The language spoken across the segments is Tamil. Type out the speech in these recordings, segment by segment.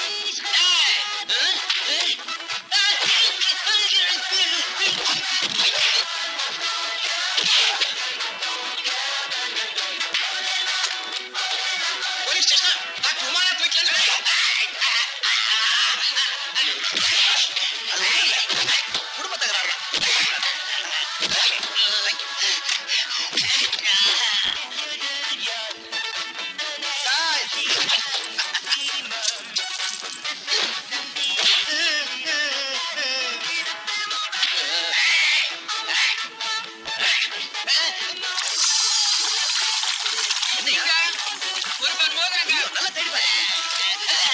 போலீஸ் ஸ்டேஷன் நான் விமான போய்க்கலாம் குடும்ப தகராறு ஒரு பன் போதாங்க நல்லா தேடி பாரு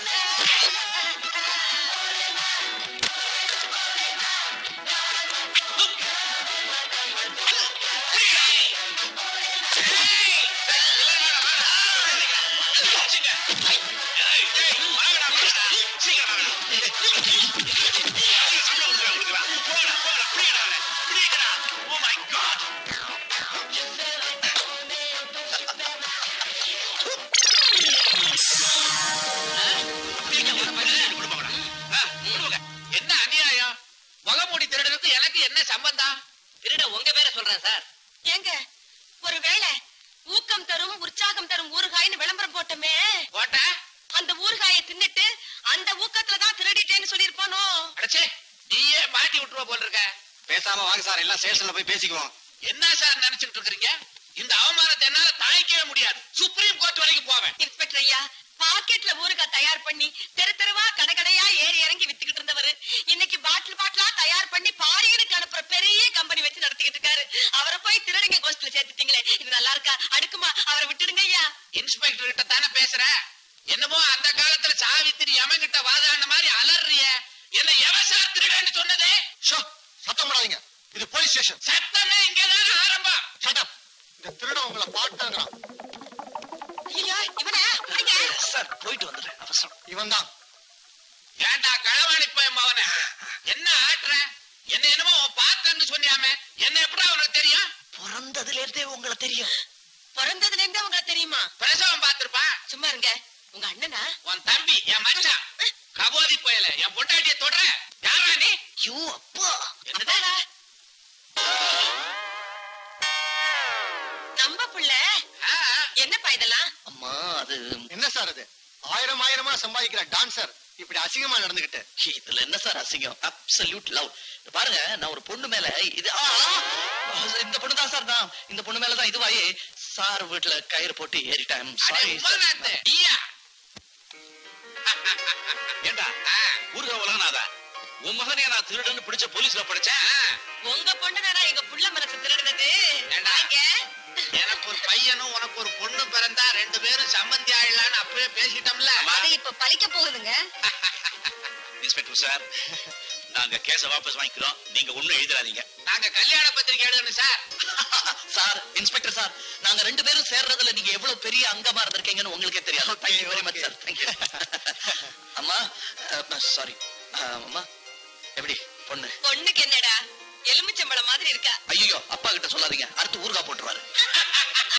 என்ன அநியாயம் முகமூடி திருடனுக்கு எனக்கு என்ன சம்பந்தம் திருட உங்க பேரை சொல்றேன் சார் ஏங்க ஒருவேளை ஊக்கம் தரும் உற்சாகம் தரும் ஊறுகாய்னு விளம்பரம் போட்டோமே போட்ட அந்த ஊறுகாயை தின்னுட்டு அந்த ஊக்கத்துல தான் திருடிட்டேன்னு சொல்லியிருப்பானோ அடச்சே நீயே மாட்டி விட்டுருவ போல இருக்க பேசாம வாங்க சார் எல்லாம் ஸ்டேஷன்ல போய் பேசிக்குவோம் என்ன சார் நினைச்சிட்டு இருக்கீங்க இந்த அவமானத்தை என்னால தாங்கிக்கவே முடியாது சுப்ரீம் கோர்ட் வரைக்கும் போவேன் இன்ஸ்பெக்டர் ஐயா பாக்கெட்ல ஊறுகாய் தயார் பண்ணி தெரு தெருவா கடை கடையா ஏறி இறங்கி வித்துக்கிட்டு இருந்தவரு இன்னைக்கு பாட்டில் பாட்டிலா தயார் பண்ணி பாரிகளுக்கு அனுப்புற பெரிய கம்பெனி வச்சு நடத்திக்கிட்டு இருக்காரு அவரை போய் திருடங்க கோஷ்டில சேர்த்துட்டீங்களே இது நல்லா இருக்கா அடுக்குமா அவரை விட்டுடுங்க ஐயா இன்ஸ்பெக்டர் கிட்ட தானே பேசுற என்னமோ அந்த காலத்துல சாவித்திரி யமன் கிட்ட வாதாடின மாதிரி அலறிய என்ன எவன் சார் திருடன்னு சொன்னது ஷோ சத்தம் போடாதீங்க இது போலீஸ் ஸ்டேஷன் சத்தமே இங்கதான் ஆரம்பம் சட்டம் இந்த திருடன் உங்களை பாட்டாங்கிறான் ஐயா இவனா பிடிங்க சார் போயிட்டு வந்துடுறேன் அவசரம் இவன் தான் ஏண்டா களவாணி போய் மவன என்ன ஆட்டுற என்ன என்னமோ உன் பார்த்தன்னு சொன்னியாமே என்ன எப்படி உனக்கு தெரியும் பிறந்ததுல இருந்தே உங்களை தெரியும் பிறந்ததுல இருந்தே உங்களுக்கு தெரியுமா பிரசவம் பார்த்திருப்பான் சும்மா இருங்க உங்க அண்ணனா உன் தம்பி என் மச்சான் கபோதி போயல என் பொண்டாட்டிய தொடர யாரா நீ ஐயோ அப்பா என்னது அப்பாடா. நம்ம புள்ள ஆ, என்னப்பா இதெல்லாம் அம்மா அது என்ன சார் அது ஆயிரம் ஆயிரமா சம்பாதிக்கிற டான்சர் இப்படி அசிங்கமா நடந்துகிட்டு இதுல என்ன சார் அசிங்கம் அப்சல்யூட் லவ் பாருங்க நான் ஒரு பொண்ணு மேல இது ஆ, ஆ, இந்த பொண்ணு தான் சார் தான் இந்த பொண்ணு மேல தான் இதுவாயி சார் வீட்டுல கயிறு போட்டு ஏறிட்டேன் அடே சாரி உமாநாத்து, நீயா? ஏண்டா ஊர்க உலகநாதா உன் மகனே நான் திருடன்னு பிடிச்ச போலீஸ்ல படிச்சேன் ஆ, உங்க பொண்ணுதானா எங்க புள்ள மனசு திருடுனது ஏண்டா? வாங்க. எனக்கு ஒரு பையனும் உனக்கு ஒரு பொண்ணு பிறந்தா ரெண்டு பேரும் சம்மந்தி ஆயிடலான்னு அப்பவே பேசிட்டோம்ல அது இப்ப பலிக்க போகுதுங்க இன்ஸ்பெக்டர் சார் நாங்க கேஸ வாபஸ் வாங்கிக்கிறோம் நீங்க ஒண்ணும் எழுதுறாதீங்க நாங்க கல்யாண பத்திரிக்கை எழுதணும் சார் சார் இன்ஸ்பெக்டர் சார் நாங்க ரெண்டு பேரும் சேர்றதுல நீங்க எவ்வளவு பெரிய அங்கமா இருந்திருக்கீங்கன்னு உங்களுக்கே தெரியாது thank you very much sir thank you அம்மா சாரி அம்மா எப்படி பொண்ணு பொண்ணுக்கு என்னடா எலுமிச்சம்பழம் மாதிரி இருக்கா ஐயோ அப்பா கிட்ட சொல்லாதீங்க அடுத்து ஊர்கா போட்டுருவாரு